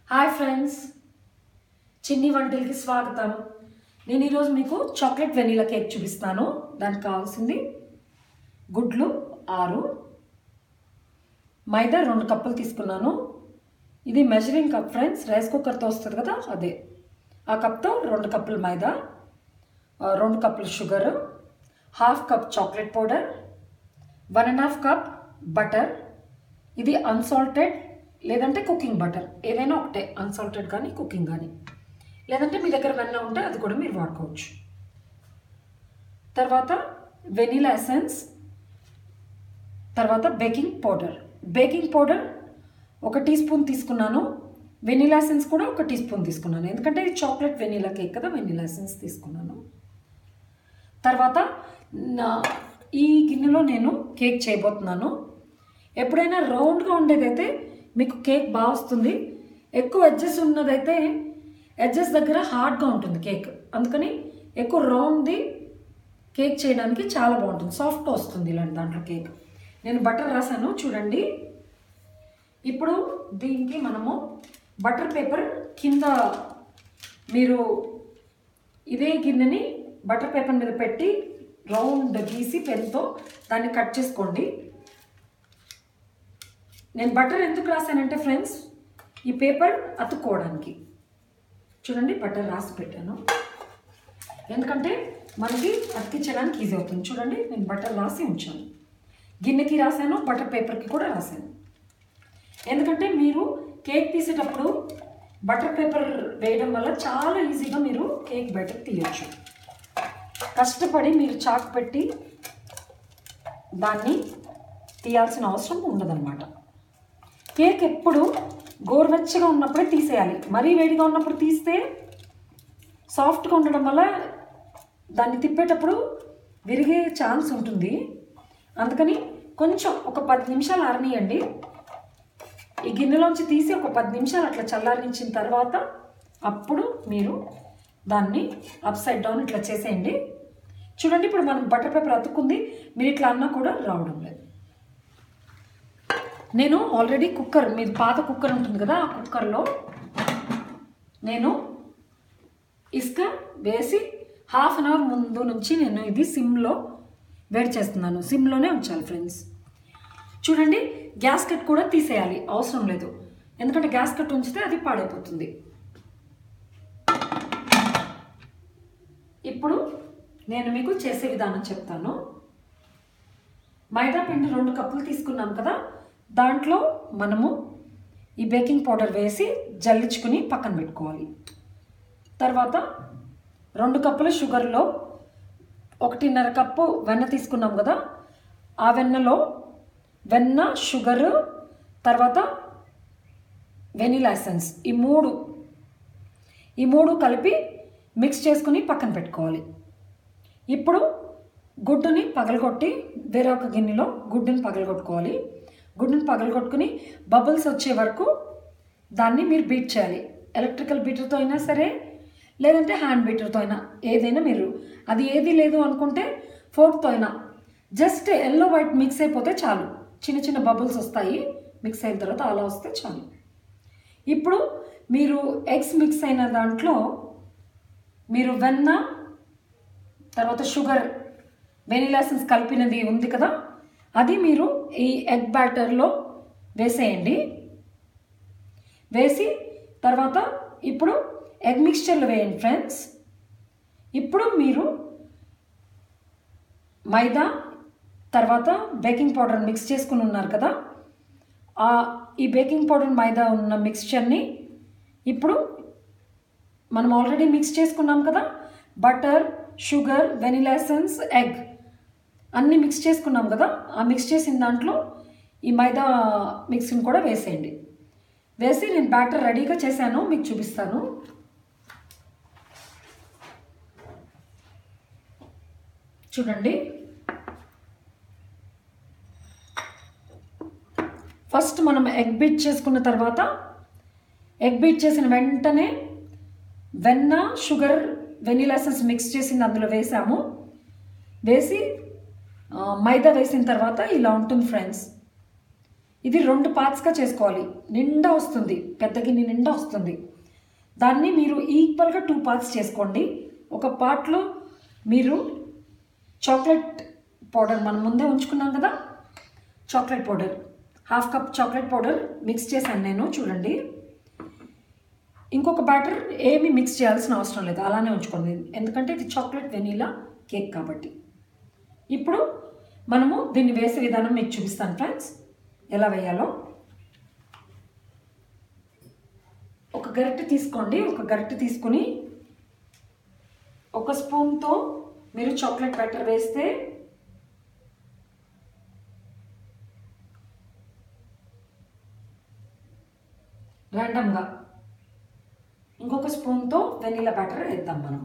hi friends చిన్ని వంటలకి స్వాగతం నేను ఈరోజు మీకు చాక్లెట్ వెనీలా కేక్ చూపిస్తాను దానికి కావాల్సింది గుడ్లు ఆరు మైదా రెండు కప్పులు తీసుకున్నాను ఇది మెజరింగ్ కప్ ఫ్రెండ్స్ రైస్ కుక్కర్తో వస్తుంది కదా అదే ఆ కప్తో రెండు కప్పులు మైదా ఆ, రెండు కప్పులు sugar half cup chocolate powder one and half cup butter ఇది అన్సాల్టెడ్ లేదంటే కుకింగ్ బటర్ ఏదైనా ఒకటే అన్సాల్టెడ్ కానీ కుకింగ్ కానీ లేదంటే మీ దగ్గర వెన్న ఉంటే అది కూడా మీరు వాడుకోవచ్చు తర్వాత వెనీలా ఎసెన్స్ తర్వాత బేకింగ్ పౌడర్ బేకింగ్ పౌడర్ ఒక టీ స్పూన్ తీసుకున్నాను వెనీలా ఎసెన్స్ కూడా ఒక టీ స్పూన్ తీసుకున్నాను ఎందుకంటే ఇది చాక్లెట్ వెనీలా కేక్ కదా వెనీలా ఎసెన్స్ తీసుకున్నాను తర్వాత నా- ఈ గిన్నెలో నేను కేక్ చేయబోతున్నాను ఎప్పుడైనా రౌండ్గా ఉండేదైతే మీకు కేక్ బాగా వస్తుంది ఎక్కువ ఎడ్జెస్ ఉన్నదైతే ఎడ్జెస్ దగ్గర హార్డ్గా ఉంటుంది కేక్ అందుకని ఎక్కువ రౌండ్ది కేక్ చేయడానికి చాలా బాగుంటుంది సాఫ్ట్గా వస్తుంది ఇలాంటి దాంట్లో కేక్ నేను బటర్ రాశాను చూడండి ఇప్పుడు దీనికి మనము బటర్ పేపర్ కింద మీరు ఇదే గిన్నెని బటర్ పేపర్ మీద పెట్టి రౌండ్ గీసి పెన్తో దాన్ని కట్ చేసుకోండి నేను బటర్ ఎందుకు రాశానంటే ఫ్రెండ్స్ ఈ పేపర్ అతుక్కోవడానికి చూడండి బటర్ రాసి పెట్టాను ఎందుకంటే మనకి అతికించడానికి ఈజీ అవుతుంది చూడండి నేను బటర్ రాసి ఉంచాను గిన్నెకి రాశాను బటర్ పేపర్కి కూడా రాశాను ఎందుకంటే మీరు కేక్ తీసేటప్పుడు బటర్ పేపర్ వేయడం వల్ల చాలా ఈజీగా మీరు కేక్ బయటకు తీయొచ్చు కష్టపడి మీరు చాక్ పెట్టి దాన్ని తీయాల్సిన అవసరం ఉండదన్నమాట కేక్ ఎప్పుడు గోరువెచ్చగా ఉన్నప్పుడే తీసేయాలి మరీ వేడిగా ఉన్నప్పుడు తీస్తే సాఫ్ట్గా ఉండడం వల్ల దాన్ని తిప్పేటప్పుడు విరిగే ఛాన్స్ ఉంటుంది అందుకని కొంచెం ఒక పది నిమిషాలు ఆరనీయండి ఈ గిన్నెలోంచి తీసి ఒక పది నిమిషాలు అట్లా చల్లారించిన తర్వాత అప్పుడు మీరు దాన్ని అప్ సైడ్ డౌన్ ఇట్లా చేసేయండి చూడండి ఇప్పుడు మనం బటర్ పేపర్ అతుక్కుంది మీరు ఇట్లా అన్నా కూడా రావడం లేదు నేను ఆల్రెడీ కుక్కర్ మీది పాత కుక్కర్ ఉంటుంది కదా ఆ కుక్కర్లో నేను ఇసుక వేసి హాఫ్ అన్ అవర్ ముందు నుంచి నేను ఇది సిమ్లో వేడి చేస్తున్నాను సిమ్లోనే ఉంచాలి ఫ్రెండ్స్ చూడండి గ్యాస్ కట్ కూడా తీసేయాలి అవసరం లేదు ఎందుకంటే గ్యాస్ కట్ ఉంచితే అది పాడైపోతుంది ఇప్పుడు నేను మీకు చేసే విధానం చెప్తాను మైదా పిండి రెండు కప్పులు తీసుకున్నాం కదా దాంట్లో మనము ఈ బేకింగ్ పౌడర్ వేసి జల్లించుకుని పక్కన పెట్టుకోవాలి తర్వాత రెండు కప్పుల షుగర్లో ఒకటిన్నర కప్పు వెన్న తీసుకున్నాం కదా ఆ వెన్నలో వెన్న షుగరు తర్వాత వెనిలా ఎసెన్స్ ఈ మూడు ఈ మూడు కలిపి మిక్స్ చేసుకుని పక్కన పెట్టుకోవాలి ఇప్పుడు గుడ్డుని పగలగొట్టి వేరే ఒక గిన్నెలో గుడ్డుని పగలగొట్టుకోవాలి గుడ్డుని పగలగొట్టుకుని బబుల్స్ వచ్చే వరకు దాన్ని మీరు బీట్ చేయాలి ఎలక్ట్రికల్ బీటర్తో అయినా సరే లేదంటే హ్యాండ్ బీటర్తో అయినా ఏదైనా మీరు అది ఏది లేదు అనుకుంటే ఫోర్క్తో అయినా జస్ట్ ఎల్లో వైట్ మిక్స్ అయిపోతే చాలు చిన్న చిన్న బబుల్స్ వస్తాయి మిక్స్ అయిన తర్వాత అలా వస్తే చాలు ఇప్పుడు మీరు ఎగ్స్ మిక్స్ అయిన దాంట్లో మీరు వెన్న తర్వాత షుగర్ వెనిలాసెన్స్ కలిపినది ఉంది కదా అది మీరు ఈ ఎగ్ బ్యాటర్లో వేసేయండి వేసి తర్వాత ఇప్పుడు ఎగ్ మిక్స్చర్లో వేయండి ఫ్రెండ్స్ ఇప్పుడు మీరు మైదా తర్వాత బేకింగ్ పౌడర్ మిక్స్ చేసుకుని ఉన్నారు కదా ఆ ఈ బేకింగ్ పౌడర్ మైదా ఉన్న మిక్స్చర్ని ఇప్పుడు మనం ఆల్రెడీ మిక్స్ చేసుకున్నాం కదా butter sugar vanilla essence egg అన్నీ మిక్స్ చేసుకున్నాం కదా ఆ మిక్స్ చేసిన దాంట్లో ఈ మైదా మిక్స్ని కూడా వేసేయండి వేసి నేను బ్యాటర్ రెడీగా చేశాను మీకు చూపిస్తాను చూడండి ఫస్ట్ మనం ఎగ్ బీట్ చేసుకున్న తర్వాత ఎగ్ బీట్ చేసిన వెంటనే వెన్న షుగర్ వెనిలా ఎసెన్స్ మిక్స్ చేసింది అందులో వేసాము వేసి ఆ, మైదా వేసిన తర్వాత ఇలా ఉంటుంది ఫ్రెండ్స్ ఇది రెండు పార్ట్స్గా చేసుకోవాలి నిండా వస్తుంది పెద్ద గిన్నె నిండా వస్తుంది దాన్ని మీరు ఈక్వల్గా టూ పార్ట్స్ చేసుకోండి ఒక పార్ట్లో మీరు చాక్లెట్ పౌడర్ మనం ముందే ఉంచుకున్నాం కదా chocolate powder half cup chocolate powder mix చేశాను నేను చూడండి ఇంకొక బ్యాటర్ ఏమీ మిక్స్ చేయాల్సిన అవసరం లేదు అలానే ఉంచుకోండి ఎందుకంటే ఇది చాక్లెట్ వెనీలా కేక్ కాబట్టి ఇప్పుడు మనము దీన్ని వేసే విధానం మీకు చూపిస్తాను ఫ్రెండ్స్ ఎలా వేయాలో ఒక గరిటె తీసుకోండి ఒక గరిటె తీసుకుని ఒక స్పూన్తో మీరు చాక్లెట్ బ్యాటర్ వేస్తే ర్యాండమ్గా ఇంకొక స్పూన్తో వెనీలా బ్యాటర్ వేద్దాం మనం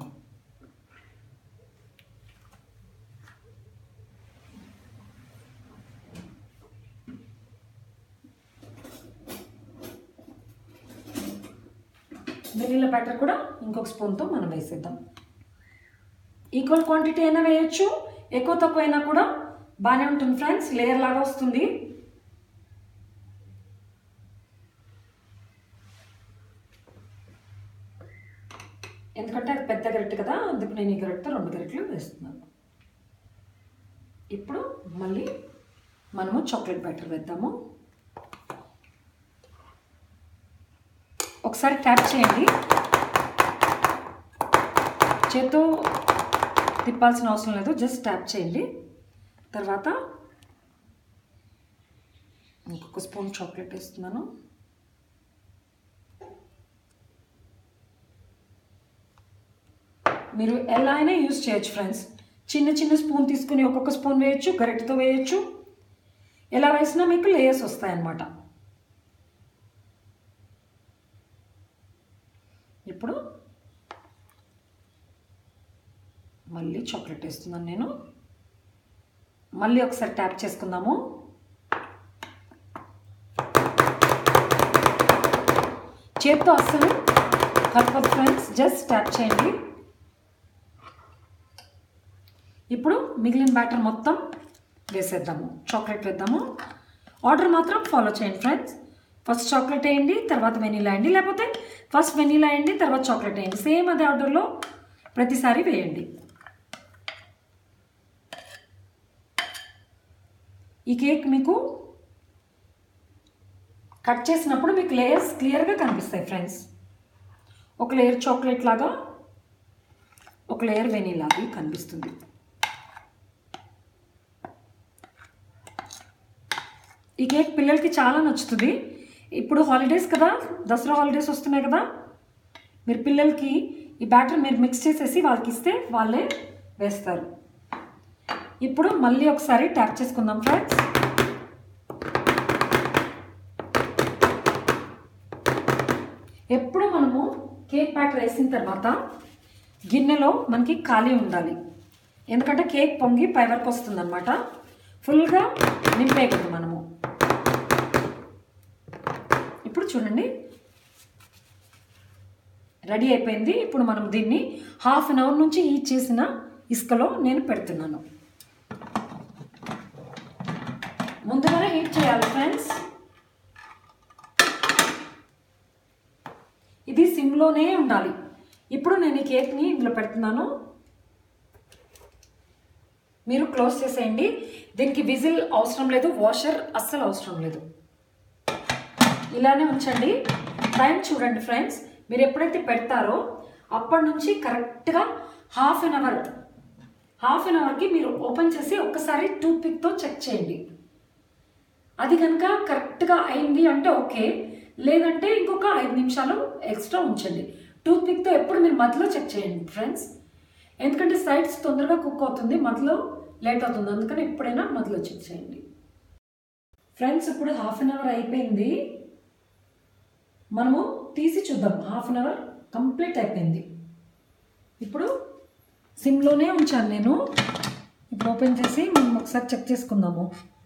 వెనీలా బ్యాటర్ కూడా ఇంకొక స్పూన్తో మనం వేసేద్దాం ఈక్వల్ క్వాంటిటీ అయినా వేయచ్చు ఎక్కువ తక్కువ అయినా కూడా బాగానే ఉంటుంది ఫ్రెండ్స్ లేయర్ లాగా వస్తుంది ఎందుకంటే అది పెద్ద గరిటె కదా అందుకు నేను ఈ గరిటెతో రెండు గరిటెలు వేస్తున్నాను ఇప్పుడు మళ్ళీ మనము చాక్లెట్ బ్యాటర్ వేద్దాము ఒకసారి ట్యాప్ చేయండి చేత్తో తిప్పాల్సిన అవసరం లేదు జస్ట్ ట్యాప్ చేయండి తర్వాత ఇంకొక స్పూన్ చాక్లెట్ వేస్తున్నాను మీరు ఎలా అయినా యూజ్ చేయొచ్చు ఫ్రెండ్స్ చిన్న చిన్న స్పూన్ తీసుకుని ఒక్కొక్క స్పూన్ వేయచ్చు గరిటెతో వేయచ్చు ఎలా వేసినా మీకు లేయర్స్ వస్తాయన్నమాట ఇప్పుడు మళ్ళీ చాక్లెట్ వేస్తున్నాను నేను మళ్ళీ ఒకసారి ట్యాప్ చేసుకుందాము చేత్తో అస్సలు కలపదు ఫ్రెండ్స్ జస్ట్ ట్యాప్ చేయండి ఇప్పుడు మిగిలిన బ్యాటర్ మొత్తం వేసేద్దాము చాక్లెట్ వేద్దాము ఆర్డర్ మాత్రం ఫాలో చేయండి ఫ్రెండ్స్ ఫస్ట్ చాక్లెట్ వేయండి తర్వాత వెనీలా వేయండి లేకపోతే ఫస్ట్ వెనీలా వేయండి తర్వాత చాక్లెట్ వేయండి సేమ్ అదే ఆర్డర్లో ప్రతిసారి వేయండి ఈ కేక్ మీకు కట్ చేసినప్పుడు మీకు లేయర్స్ క్లియర్గా కనిపిస్తాయి ఫ్రెండ్స్ ఒక లేయర్ చాక్లెట్ లాగా ఒక లేయర్ వెనీలాగా కనిపిస్తుంది ఈ కేక్ పిల్లలకి చాలా నచ్చుతుంది ఇప్పుడు హాలిడేస్ కదా దసరా హాలిడేస్ వస్తున్నాయి కదా మీరు పిల్లలకి ఈ బ్యాటర్ మీరు మిక్స్ చేసేసి వాళ్ళకి ఇస్తే వాళ్ళే వేస్తారు ఇప్పుడు మళ్ళీ ఒకసారి ట్యాప్ చేసుకుందాం ఫ్రెండ్స్ ఎప్పుడు మనము కేక్ బ్యాటర్ వేసిన తర్వాత గిన్నెలో మనకి ఖాళీ ఉండాలి ఎందుకంటే కేక్ పొంగి పై వరకు వస్తుంది అనమాట ఫుల్గా నింపేయకూడదు మనము ఇప్పుడు చూడండి రెడీ అయిపోయింది ఇప్పుడు మనం దీన్ని హాఫ్ అన్ అవర్ నుంచి హీట్ చేసిన ఇసుకలో నేను పెడుతున్నాను ముందుగానే హీట్ చేయాలి ఫ్రెండ్స్ ఇది సిమ్లోనే ఉండాలి ఇప్పుడు నేను ఈ కేక్ని ఇందులో పెడుతున్నాను మీరు క్లోజ్ చేసేయండి దీనికి విజిల్ అవసరం లేదు వాషర్ అస్సలు అవసరం లేదు ఇలానే ఉంచండి టైం చూడండి ఫ్రెండ్స్ మీరు ఎప్పుడైతే పెడతారో అప్పటి నుంచి కరెక్ట్గా half an hour half an అవర్కి మీరు ఓపెన్ చేసి ఒక్కసారి టూత్ పిక్తో చెక్ చేయండి అది కనుక కరెక్ట్గా అయింది అంటే ఓకే లేదంటే ఇంకొక ఐదు నిమిషాలు ఎక్స్ట్రా ఉంచండి టూత్ పిక్తో ఎప్పుడు మీరు మధ్యలో చెక్ చేయండి ఫ్రెండ్స్ ఎందుకంటే సైడ్స్ తొందరగా కుక్ అవుతుంది మధ్యలో లేట్ అవుతుంది అందుకని ఎప్పుడైనా మధ్యలో చెక్ చేయండి ఫ్రెండ్స్ ఇప్పుడు హాఫ్ అన్ అవర్ అయిపోయింది మనము తీసి చూద్దాం హాఫ్ అన్ అవర్ కంప్లీట్ అయిపోయింది ఇప్పుడు సిమ్లోనే ఉంచాను నేను ఇప్పుడు ఓపెన్ చేసి మనం ఒకసారి చెక్ చేసుకుందాము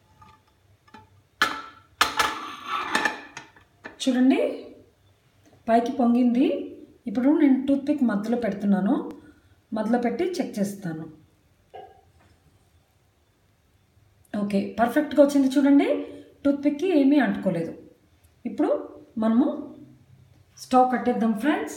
చూడండి పైకి పొంగింది ఇప్పుడు నేను టూత్పిక్ మధ్యలో పెడుతున్నాను మధ్యలో పెట్టి చెక్ చేస్తాను ఓకే పర్ఫెక్ట్గా వచ్చింది చూడండి టూత్పిక్కి ఏమీ అంటుకోలేదు ఇప్పుడు మనము స్టవ్ కట్టేద్దాం ఫ్రెండ్స్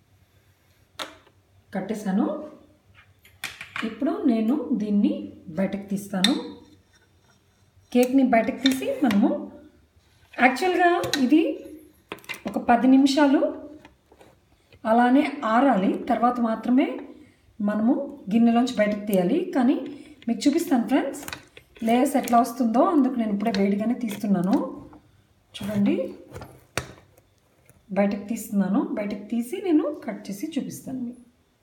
కట్టేశాను ఇప్పుడు నేను దీన్ని బయటకు తీస్తాను కేక్ని బయటకు తీసి మనము యాక్చువల్గా ఇది ఒక పది నిమిషాలు అలానే ఆరాలి తర్వాత మాత్రమే మనము గిన్నెలోంచి బయటకు తీయాలి కానీ మీకు చూపిస్తాను ఫ్రెండ్స్ లేయర్స్ ఎట్లా వస్తుందో అందుకు నేను ఇప్పుడే వేడిగానే తీస్తున్నాను చూడండి బయటకు తీస్తున్నాను బయటకు తీసి నేను కట్ చేసి చూపిస్తాను మీకు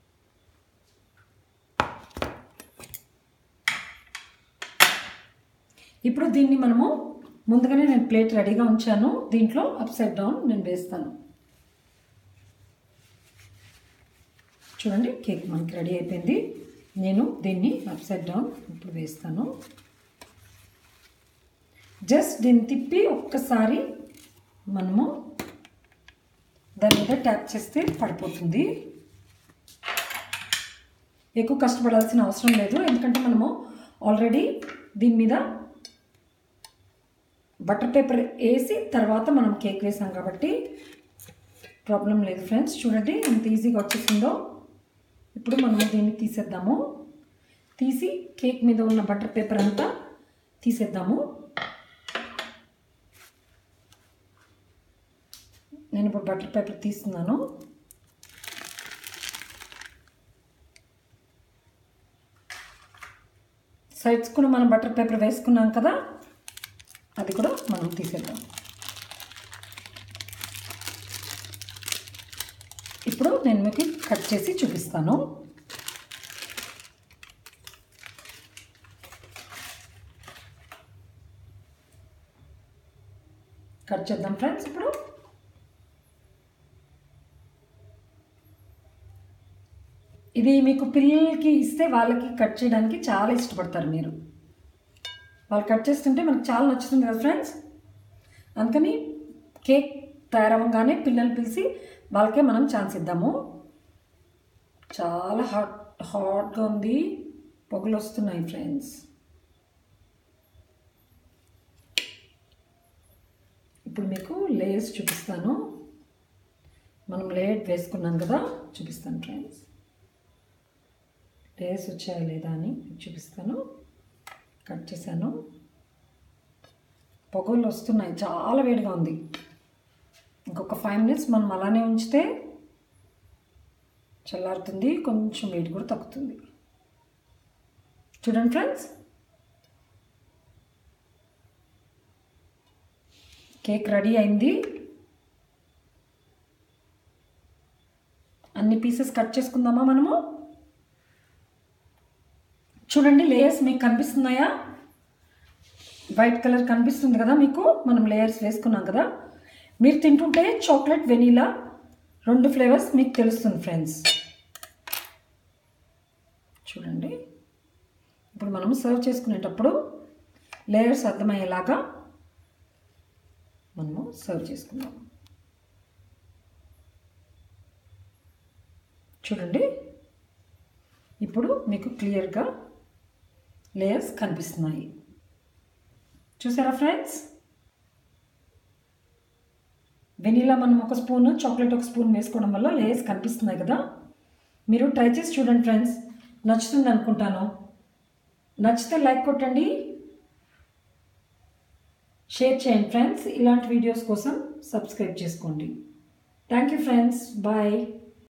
ఇప్పుడు దీన్ని మనము ముందుగానే నేను ప్లేట్ రెడీగా ఉంచాను దీంట్లో అప్ సైడ్ డౌన్ నేను వేస్తాను చూడండి కేక్ మనకి రెడీ అయిపోయింది నేను దీన్ని అప్ సైడ్ డౌన్ ఇప్పుడు వేస్తాను జస్ట్ దీన్ని తిప్పి ఒక్కసారి మనము దాని మీద ట్యాప్ చేస్తే పడిపోతుంది ఎక్కువ కష్టపడాల్సిన అవసరం లేదు ఎందుకంటే మనము ఆల్రెడీ దీని మీద బటర్ పేపర్ వేసి తర్వాత మనం కేక్ వేసాం కాబట్టి ప్రాబ్లం లేదు ఫ్రెండ్స్ చూడండి ఎంత ఈజీగా వచ్చేసిందో ఇప్పుడు మనం దీన్ని తీసేద్దాము తీసి కేక్ మీద ఉన్న బటర్ పేపర్ అంతా తీసేద్దాము నేను ఇప్పుడు బటర్ పేపర్ తీస్తున్నాను సైడ్స్ కూడా మనం బటర్ పేపర్ వేసుకున్నాం కదా అది కూడా మనం తీసేద్దాం ఇప్పుడు నేను మీకు కట్ చేసి చూపిస్తాను కట్ చేద్దాం ఫ్రెండ్స్ ఇప్పుడు ఇది మీకు పిల్లలకి ఇస్తే వాళ్ళకి కట్ చేయడానికి చాలా ఇష్టపడతారు మీరు వాళ్ళు కట్ చేస్తుంటే మనకు చాలా నచ్చుతుంది కదా ఫ్రెండ్స్ అందుకని కేక్ తయారవగానే పిల్లలు పిలిచి వాళ్ళకే మనం ఛాన్స్ ఇద్దాము చాలా హాట్ హాట్గా ఉంది పొగలు వస్తున్నాయి ఫ్రెండ్స్ ఇప్పుడు మీకు లేయర్స్ చూపిస్తాను మనం లేయర్ వేసుకున్నాం కదా చూపిస్తాను ఫ్రెండ్స్ లేయర్స్ వచ్చాయా లేదా అని చూపిస్తాను కట్ చేశాను పొగలు వస్తున్నాయి చాలా వేడిగా ఉంది ఇంకొక ఫైవ్ మినిట్స్ మనం అలానే ఉంచితే చల్లారుతుంది కొంచెం వేడి కూడా తగ్గుతుంది చూడండి ఫ్రెండ్స్ కేక్ రెడీ అయింది అన్ని పీసెస్ కట్ చేసుకుందామా మనము చూడండి లేయర్స్ మీకు కనిపిస్తున్నాయా వైట్ కలర్ కనిపిస్తుంది కదా మీకు మనం లేయర్స్ వేసుకున్నాం కదా మీరు తింటుంటే చాక్లెట్ వెనీలా రెండు ఫ్లేవర్స్ మీకు తెలుస్తుంది ఫ్రెండ్స్ చూడండి ఇప్పుడు మనం సర్వ్ చేసుకునేటప్పుడు లేయర్స్ అర్థమయ్యేలాగా మనము సర్వ్ చేసుకుందాం చూడండి ఇప్పుడు మీకు క్లియర్గా లేయర్స్ కనిపిస్తున్నాయి చూసారా ఫ్రెండ్స్ వెనీలా మనం ఒక స్పూన్ చాక్లెట్ ఒక స్పూన్ వేసుకోవడం వల్ల లేయర్స్ కనిపిస్తున్నాయి కదా మీరు ట్రై చేసి చూడండి ఫ్రెండ్స్ నచ్చుతుంది అనుకుంటాను నచ్చితే లైక్ కొట్టండి షేర్ చేయండి ఫ్రెండ్స్ ఇలాంటి వీడియోస్ కోసం సబ్స్క్రైబ్ చేసుకోండి థ్యాంక్ యూ ఫ్రెండ్స్ బాయ్